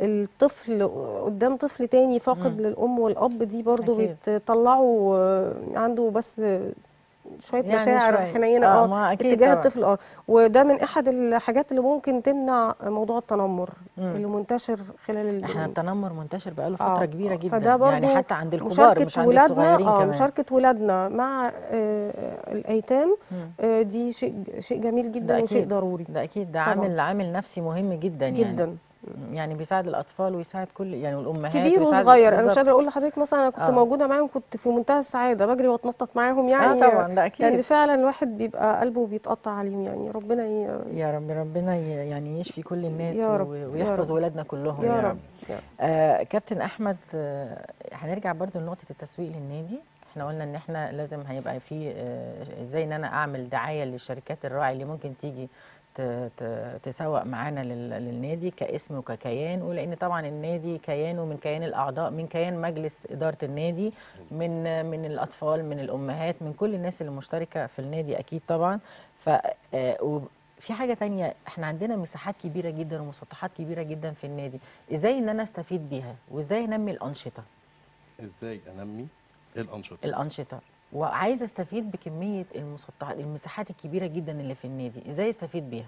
الطفل قدام طفل تاني فاقد للام والاب دي برضو أكيد. بتطلعه آه، عنده بس آه، شويه يعني مشاعر شوية. حنينه آه، اه ما أكيد اتجاه طبعاً. الطفل اه وده من احد الحاجات اللي ممكن تمنع موضوع التنمر مم. اللي منتشر خلال ال- احنا التنمر منتشر بقاله آه، فتره كبيره آه. جدا فده برضو يعني حتى عند الكبار مشاركة مش عند ولادنا الصغيرين اه كمان مشاركة ولادنا مع آه الأيتام مم. آه دي شيء شيء جميل جدا ده وشيء اكيد ضروري ده اكيد ده طبعاً. عامل عامل نفسي مهم جدا يعني جدا يعني بيساعد الاطفال ويساعد كل يعني والامهات كبير ويساعد وصغير انا مش بالظبط. قادره اقول لحضرتك مثلا انا كنت آه. موجوده معاهم كنت في منتهى السعاده بجري واتنطط معاهم يعني اه طبعا ده اكيد يعني فعلا الواحد بيبقى قلبه بيتقطع عليهم يعني ربنا ي... يا رب ربنا ي- يعني يشفي كل الناس يا رب، و- يا ويحفظ رب. ولادنا كلهم يا رب يا رب. آه كابتن احمد آه هنرجع برضو لنقطه التسويق للنادي احنا قلنا ان احنا لازم هيبقى في آه ازاي ان انا اعمل دعايه للشركات الراعي اللي ممكن تيجي ت- ت- تسوق معانا لل- للنادي كاسم وككيان ولان طبعا النادي كيانه من كيان الاعضاء من كيان مجلس اداره النادي من من الاطفال من الامهات من كل الناس اللي مشتركه في النادي اكيد طبعا ف آه، وب- في حاجه تانية احنا عندنا مساحات كبيره جدا ومسطحات كبيره جدا في النادي ازاي ان انا استفيد بيها وازاي انمي الانشطه ازاي انمي الانشطه الانشطه وعايزه استفيد بكميه المسطحات المساحات الكبيره جدا اللي في النادي ازاي استفيد بيها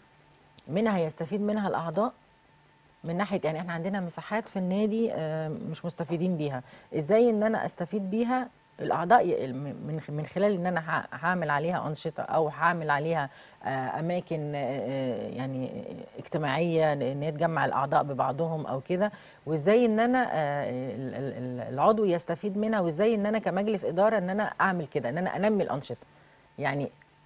منها يستفيد منها الاعضاء من ناحيه يعني احنا عندنا مساحات في النادي آه، مش مستفيدين بيها ازاي ان انا استفيد بيها الاعضاء ي- من من خلال ان انا ه- هعمل عليها انشطه او هعمل عليها آه، اماكن آه، يعني اجتماعيه ان هي تجمع الاعضاء ببعضهم او كده وازاي ان انا آه، ال- ال- ال- العضو يستفيد منها وازاي ان انا كمجلس اداره ان انا اعمل كده ان انا انمي الانشطه يعني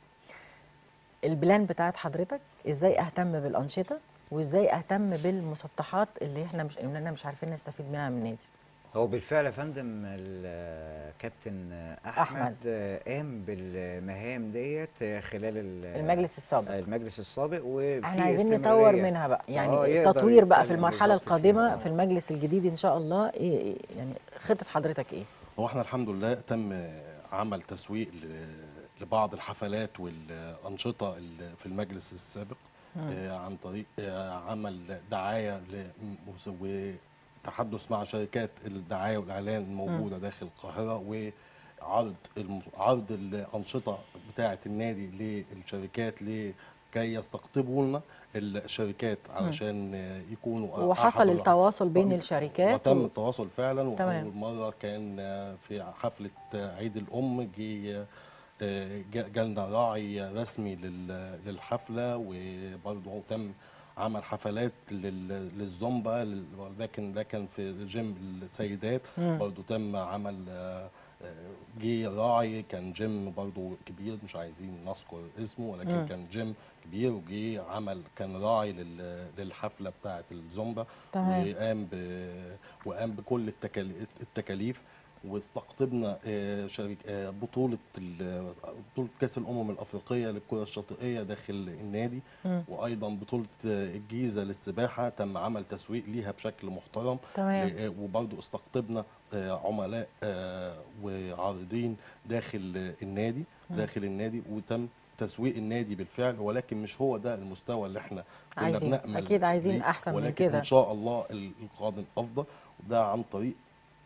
البلان بتاعت حضرتك ازاي اهتم بالانشطه وازاي اهتم بالمسطحات اللي احنا مش اننا مش عارفين نستفيد منها من النادي هو بالفعل يا فندم الكابتن احمد, أحمد. أحمد. قام بالمهام ديت خلال ال- المجلس السابق المجلس السابق وفي احنا عايزين نطور استمرارية. منها بقى يعني آه، يقدر التطوير بقى في يتكلم المرحله بالظبط فيها. القادمه آه. في المجلس الجديد ان شاء الله ايه إيه يعني خطه حضرتك ايه هو احنا الحمد لله تم عمل تسويق ل- لبعض الحفلات والانشطه اللي في المجلس السابق آه، عن طريق آه، عمل دعايه ل- تحدث مع شركات الدعايه والاعلان الموجوده داخل القاهره وعرض الم- عرض الانشطه بتاعه النادي للشركات لكي يستقطبوا لنا الشركات علشان يكونوا وحصل أحد التواصل بين وتم- الشركات وتم و- التواصل فعلا تمام. واول مره كان في حفله عيد الام جه جا- جالنا راعي رسمي لل- للحفله وبرضه تم عمل حفلات لل- للزومبا لل- لكن ده كان في جيم السيدات برضه تم عمل آه، آه، جه راعي كان جيم برضه كبير مش عايزين نذكر اسمه ولكن كان جيم كبير وجه عمل كان راعي لل- للحفله بتاعه الزومبا تمام. وقام ب... وقام بكل التكاليف, التكاليف واستقطبنا آه، شريك آه، بطوله ال- بطوله كاس الامم الافريقيه للكره الشاطئيه داخل النادي وايضا بطوله آه، الجيزه للسباحه تم عمل تسويق ليها بشكل محترم تمام. ل- آه، وبرضه استقطبنا آه، عملاء آه، وعارضين داخل آه، النادي داخل النادي وتم تسويق النادي بالفعل ولكن مش هو ده المستوى اللي احنا كنا عايزين- بنأمل أكيد عايزين ليه، أحسن من ولكن كده. ان شاء الله ال- القادم افضل وده عن طريق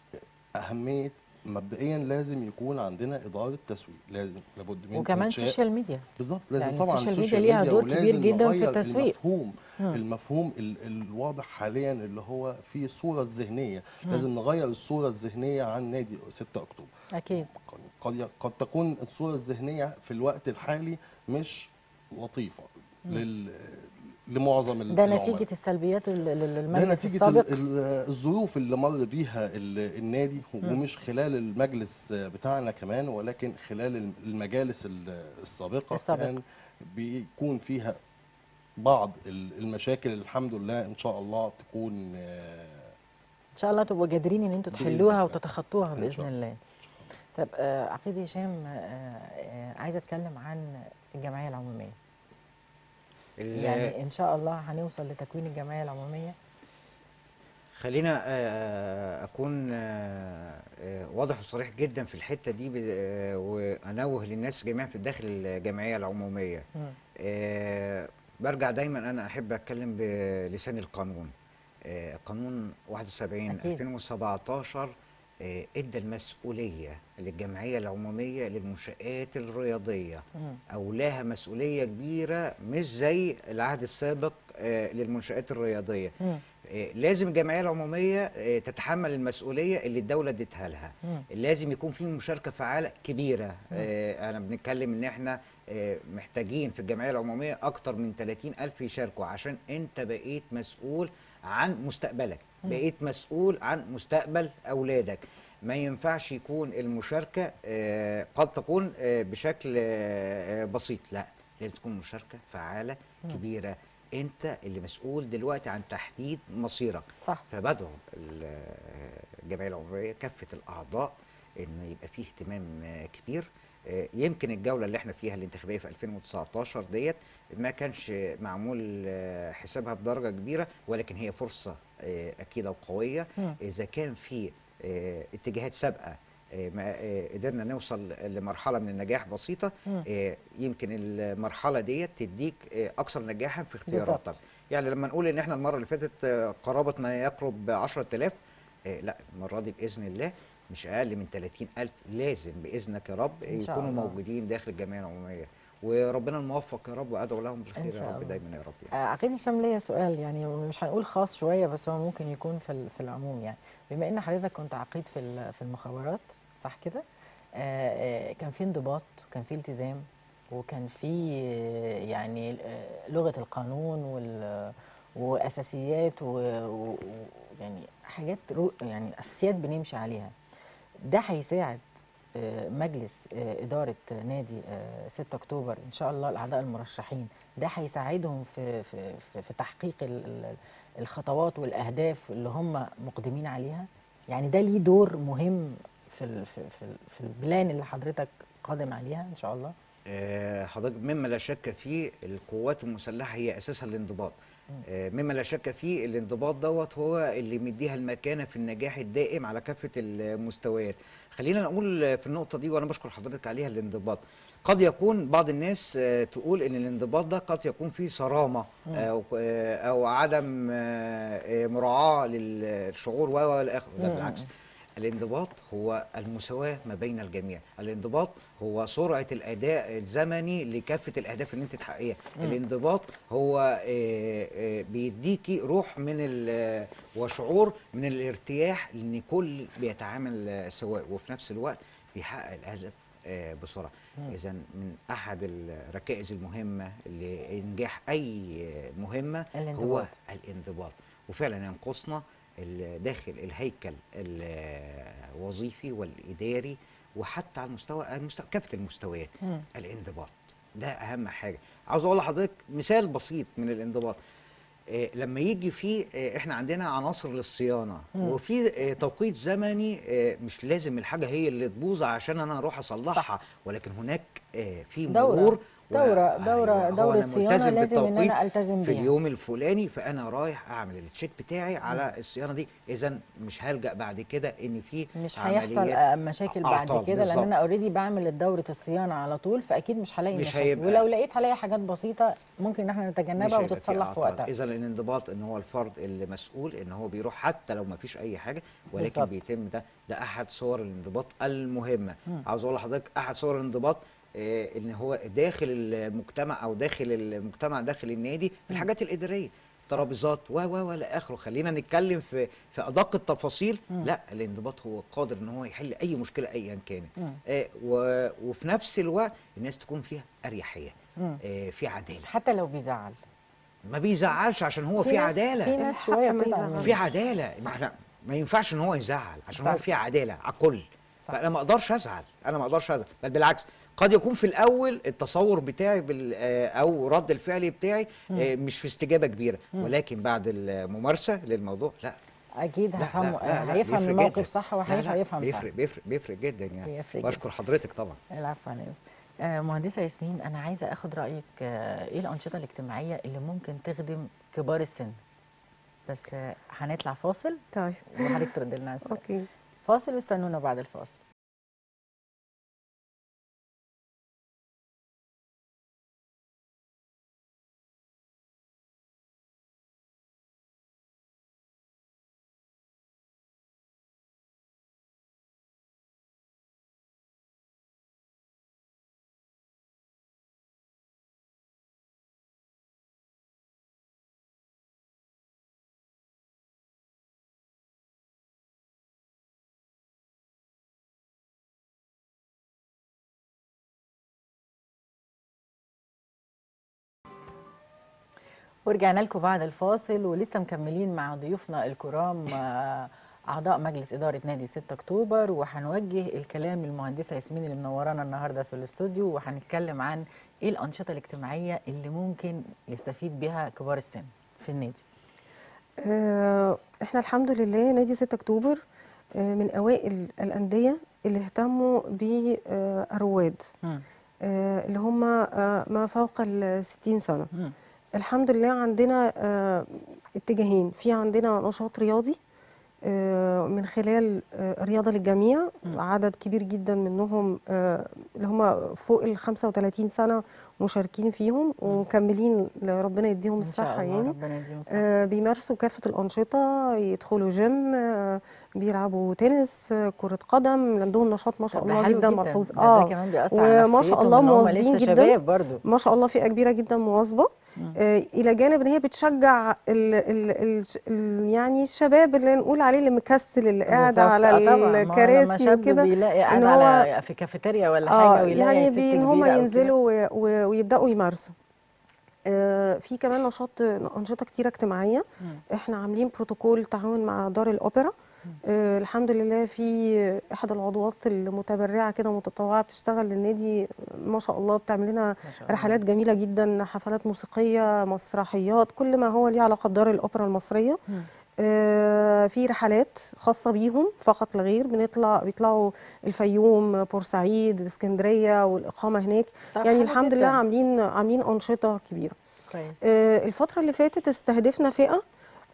اهميه مبدئيا لازم يكون عندنا اداره تسويق لازم لابد من وكمان إنشاء- سوشيال ميديا بالظبط لازم يعني طبعا السوشيال السوشيال ميديا ليها دور ولازم كبير جدا في نغير التسويق. المفهوم المفهوم ال- الواضح حاليا اللي هو في الصوره الذهنيه لازم نغير الصوره الذهنيه عن نادي 6 اكتوبر اكيد قد قد تكون الصوره الذهنيه في الوقت الحالي مش لطيفه لل لمعظم ال- ده العملاء. نتيجه السلبيات ال- ال- ده المجلس نتيجة السابق ال- ال- الظروف اللي مر بيها ال- النادي ومش خلال المجلس بتاعنا كمان ولكن خلال المجالس ال- السابقة السابقة. كان بيكون فيها بعض ال- المشاكل الحمد لله ان شاء الله تكون آه، ان شاء الله تبقوا قادرين ان انتوا بإذن تحلوها الله. وتتخطوها إن باذن شاء الله طب آه، عقيد هشام آه، آه، عايزه اتكلم عن الجمعيه العموميه ال- يعني ان شاء الله هنوصل لتكوين الجمعيه العموميه خلينا آه، اكون آه، آه، واضح وصريح جدا في الحته دي ب- آه، وانوه للناس جميعا في داخل الجمعيه العموميه مم. آه، برجع دايما انا احب اتكلم بلسان القانون آه، قانون 71 أكيد. 2017 آه، ادى المسؤوليه للجمعيه العموميه للمنشات الرياضيه مم. او لها مسؤوليه كبيره مش زي العهد السابق آه، للمنشات الرياضيه مم. آه، لازم الجمعيه العموميه آه، تتحمل المسؤوليه اللي الدوله اديتها لها مم. لازم يكون في مشاركه فعاله كبيره آه، انا بنتكلم ان احنا آه، محتاجين في الجمعيه العموميه اكتر من 30 الف يشاركوا عشان انت بقيت مسؤول عن مستقبلك بقيت مسؤول عن مستقبل اولادك ما ينفعش يكون المشاركه آه، قد تكون آه، بشكل آه، آه، بسيط لا لازم تكون مشاركه فعاله كبيره انت اللي مسؤول دلوقتي عن تحديد مصيرك صح فبدعو ال- الجمعيه العموميه كافه الاعضاء ان يبقى فيه اهتمام آه، كبير آه، يمكن الجوله اللي احنا فيها الانتخابيه في 2019 ديت ما كانش معمول آه، حسابها بدرجه كبيره ولكن هي فرصه آه، اكيده وقويه مم. اذا كان في آه، اتجاهات سابقه آه، ما آه، قدرنا نوصل لمرحله من النجاح بسيطه مم. آه، يمكن المرحله ديت تديك آه، اكثر نجاحا في بالظبط. اختياراتك يعني لما نقول ان احنا المره اللي فاتت آه، قرابه ما يقرب 10000 آه، لا المره دي باذن الله مش اقل من 30000 لازم باذنك يا رب إن شاء يكونوا الله. موجودين داخل الجمعيه العموميه وربنا الموفق يا رب وادعو لهم إن بالخير يا شاء رب الله. دايما يا رب آه، يعني. عقيد هشام ليا سؤال يعني مش هنقول خاص شويه بس هو ممكن يكون في ال- في العموم يعني بما ان حضرتك كنت عقيد في ال- في المخابرات صح كده آه، آه، كان في انضباط وكان في التزام وكان في آه، يعني آه، لغه القانون وال واساسيات و- و- و- يعني حاجات رو- يعني اساسيات بنمشي عليها ده هيساعد آه، مجلس آه، إدارة نادي آه، 6 أكتوبر إن شاء الله الأعضاء المرشحين ده هيساعدهم في في في, في تحقيق ال- ال- الخطوات والأهداف اللي هم مقدمين عليها يعني ده ليه دور مهم في ال في في, في البلان اللي حضرتك قادم عليها إن شاء الله آه، حضرتك مما لا شك فيه القوات المسلحه هي اساسها الانضباط آه، مما لا شك فيه الانضباط دوت هو اللي مديها المكانه في النجاح الدائم على كافه المستويات خلينا نقول في النقطه دي وانا بشكر حضرتك عليها الانضباط قد يكون بعض الناس آه، تقول ان الانضباط ده قد يكون فيه صرامه او آه، او عدم آه، آه، مراعاه للشعور و و الى اخره لا بالعكس الانضباط هو المساواة ما بين الجميع الانضباط هو سرعة الأداء الزمني لكافة الأهداف اللي أنت تحققيها الانضباط هو آه، آه، بيديكي روح من ال- وشعور من الارتياح لأن كل بيتعامل آه، سواء وفي نفس الوقت بيحقق الهدف آه، بسرعة إذا من أحد الركائز المهمة لإنجاح أي مهمة هو الانضباط. الانضباط وفعلا ينقصنا ال- داخل الهيكل الوظيفي والاداري وحتى على المستوى المستوى كافه المستويات مم. الانضباط ده اهم حاجه عاوز اقول لحضرتك مثال بسيط من الانضباط آه، لما يجي في آه، احنا عندنا عناصر للصيانه وفي آه، توقيت زمني آه، مش لازم الحاجه هي اللي تبوظ عشان انا اروح اصلحها ولكن هناك آه، في دورة. مرور دورة- و- دورة- أيوة، هو دورة أنا صيانة ملتزم لازم إن أنا بالتوقيت ألتزم في بيها. اليوم الفلاني فانا رايح اعمل التشيك بتاعي على الصيانه دي اذا مش هلجا بعد كده ان في مش هيحصل عمليات آه، مشاكل بعد أعطال، كده لان بالظبط. انا اوريدي بعمل دوره الصيانه على طول فاكيد مش هلاقي مش مشاكل هيبقى- ولو لقيت هلاقي حاجات بسيطه ممكن ان احنا مش نتجنبها هيبقى في وتتصلح في أعطال. وقتها اذا الانضباط ان هو الفرد اللي مسؤول ان هو بيروح حتى لو ما فيش اي حاجه ولكن بالظبط. بيتم ده ده احد صور الانضباط المهمه عاوز اقول لحضرتك احد صور الانضباط آه، ان هو داخل المجتمع او داخل المجتمع داخل النادي في الحاجات الاداريه ترابيزات و و و الى اخره خلينا نتكلم في في ادق التفاصيل لا الانضباط هو قادر ان هو يحل اي مشكله ايا كانت آه و- وفي نفس الوقت الناس تكون فيها اريحيه آه في عداله حتى لو بيزعل ما بيزعلش عشان هو في, ناس- عداله في ناس الحق شويه ما بتزعل يزعلش. منه. في عداله ما احنا ما ينفعش ان هو يزعل عشان هو صح. في عداله على الكل صح. فانا ما اقدرش ازعل انا ما اقدرش ازعل بل بالعكس قد يكون في الاول التصور بتاعي بال آه، او رد الفعل بتاعي آه، مش في استجابه كبيره ولكن بعد الممارسه للموضوع لا اكيد لا هفهمه لا لا, لا هيفهم بيفرق الموقف جداً. صح لا وهيفهم لا هيفهم صح بيفرق بيفرق بيفرق جدا يعني بيفرق جداً. بشكر حضرتك طبعا العفو على يوسف آه، مهندسه ياسمين انا عايزه اخد رايك آه، ايه الانشطه الاجتماعيه اللي ممكن تخدم كبار السن بس آه، هنطلع فاصل طيب وحضرتك ترد لنا على السؤال اوكي فاصل واستنونا بعد الفاصل ورجعنا لكم بعد الفاصل ولسه مكملين مع ضيوفنا الكرام آه، اعضاء مجلس اداره نادي 6 اكتوبر وهنوجه الكلام للمهندسه ياسمين اللي منورانا النهارده في الاستوديو وهنتكلم عن ايه الانشطه الاجتماعيه اللي ممكن يستفيد بها كبار السن في النادي آه، احنا الحمد لله نادي 6 اكتوبر آه، من اوائل الانديه اللي اهتموا بالرواد مم. اللي هم آه، ما فوق ال 60 سنه مم. الحمد لله عندنا آه، اتجاهين في عندنا نشاط رياضي آه، من خلال آه، رياضة للجميع عدد كبير جدا منهم آه، اللي هم فوق ال 35 سنة مشاركين فيهم ومكملين ربنا يديهم ان شاء الصحة الله يعني ربنا يديهم الصحه آه، بيمارسوا كافة الأنشطة يدخلوا جيم آه، بيلعبوا تنس آه، كرة قدم عندهم نشاط ما شاء طب ده الله حلو جدا ملحوظ ده, ده كمان بيأثر على وما شاء نفسيتهم الله إن هم مواظبين لسه جدا. شباب برضو ما شاء الله فئة كبيرة جدا مواظبة آه، إلى جانب إن هي بتشجع ال ال ال ال يعني الشباب اللي نقول عليه اللي مكسل اللي قاعد بالظبط. على آه طبعاً. ما هو لما الكراسي شاب وكده بيلاقي قاعد إن على في كافيتيريا ولا حاجه اه ويلاقي يعني ست بي- ان هم كبيرة أو كده. ينزلوا و- و- ويبداوا يمارسوا آه، في كمان نشاط انشطه كتيره اجتماعيه احنا عاملين بروتوكول تعاون مع دار الاوبرا آه الحمد لله في احد العضوات المتبرعه كده متطوعه بتشتغل للنادي ما شاء الله بتعمل لنا ما شاء الله. رحلات جميله جدا حفلات موسيقيه مسرحيات كل ما هو ليه علاقه بدار الاوبرا المصريه آه، في رحلات خاصة بيهم فقط لا غير بنطلع بيطلعوا الفيوم بورسعيد اسكندرية والإقامة هناك طب يعني حلو الحمد جداً. لله عاملين عاملين أنشطة كبيرة كويس آه، الفترة اللي فاتت استهدفنا فئة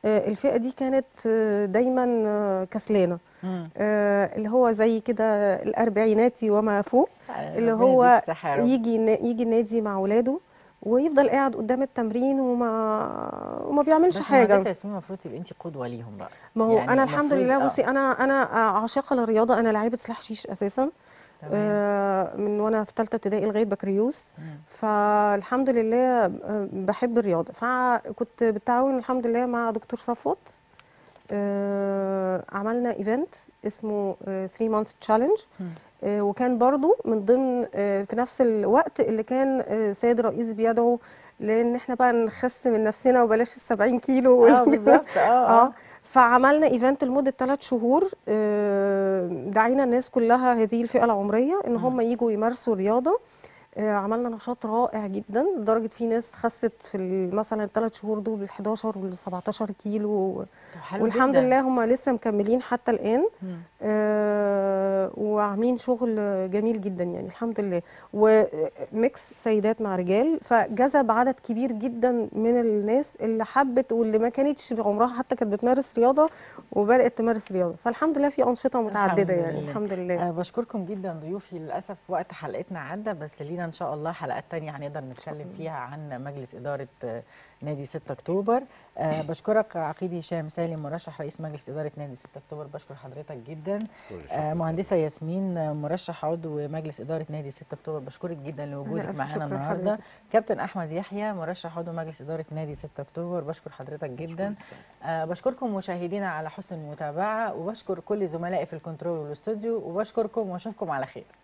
آه، الفئه دي كانت آه، دايما آه، كسلانه مم. آه، اللي هو زي كده الاربعيناتي وما فوق اللي ربنا هو يديك الصحة يا رب. يجي النا- يجي النادي مع ولاده ويفضل قاعد قدام التمرين وما وما بيعملش بس حاجه مهندسة ياسمين المفروض تبقي انت قدوه ليهم بقى ما هو يعني انا الحمد المفروض- لله آه. بصي انا انا عاشقه للرياضه انا لعيبه سلاح شيش اساسا تمام. آه، من وانا في ثالثه ابتدائي لغايه بكالوريوس مم. فالحمد لله آه، بحب الرياضه فكنت بالتعاون الحمد لله مع دكتور صفوت آه، عملنا ايفنت اسمه 3 مانث تشالنج مم. وكان برضو من ضمن آه، في نفس الوقت اللي كان آه، سيد رئيس بيدعو لان احنا بقى نخس من نفسنا وبلاش ال 70 كيلو اه بالظبط اه اه اه فعملنا ايفنت لمده ثلاث شهور آه، دعينا الناس كلها هذه الفئه العمريه ان هم يجوا يمارسوا رياضه آه، عملنا نشاط رائع جدا لدرجه في ناس خست في ال- مثلا الثلاث شهور دول بال 11 وال 17 كيلو طب حلو والحمد جدا. لله هم لسه مكملين حتى الان مم. آه، وعاملين شغل جميل جدا يعني الحمد لله وميكس سيدات مع رجال فجذب عدد كبير جدا من الناس اللي حبت واللي ما كانتش عمرها حتى كانت بتمارس رياضه وبدات تمارس رياضه فالحمد لله في انشطه متعدده الحمد يعني لله. الحمد لله أه بشكركم جدا ضيوفي للاسف وقت حلقتنا عدى بس لينا ان شاء الله حلقات تانية هنقدر نتكلم فيها عن مجلس اداره آه، نادي 6 اكتوبر أه بشكرك عقيدي هشام سالم مرشح رئيس مجلس اداره نادي 6 اكتوبر بشكر حضرتك جدا كل أه شكر. مهندسه ياسمين آه، مرشح عضو مجلس اداره نادي 6 اكتوبر بشكرك جدا لوجودك ألف معانا شكر النهارده لحضرتك. كابتن احمد يحيى مرشح عضو مجلس اداره نادي 6 اكتوبر بشكر حضرتك جدا أه بشكركم مشاهدينا على حسن المتابعه وبشكر كل زملائي في الكنترول والاستوديو وبشكركم واشوفكم على خير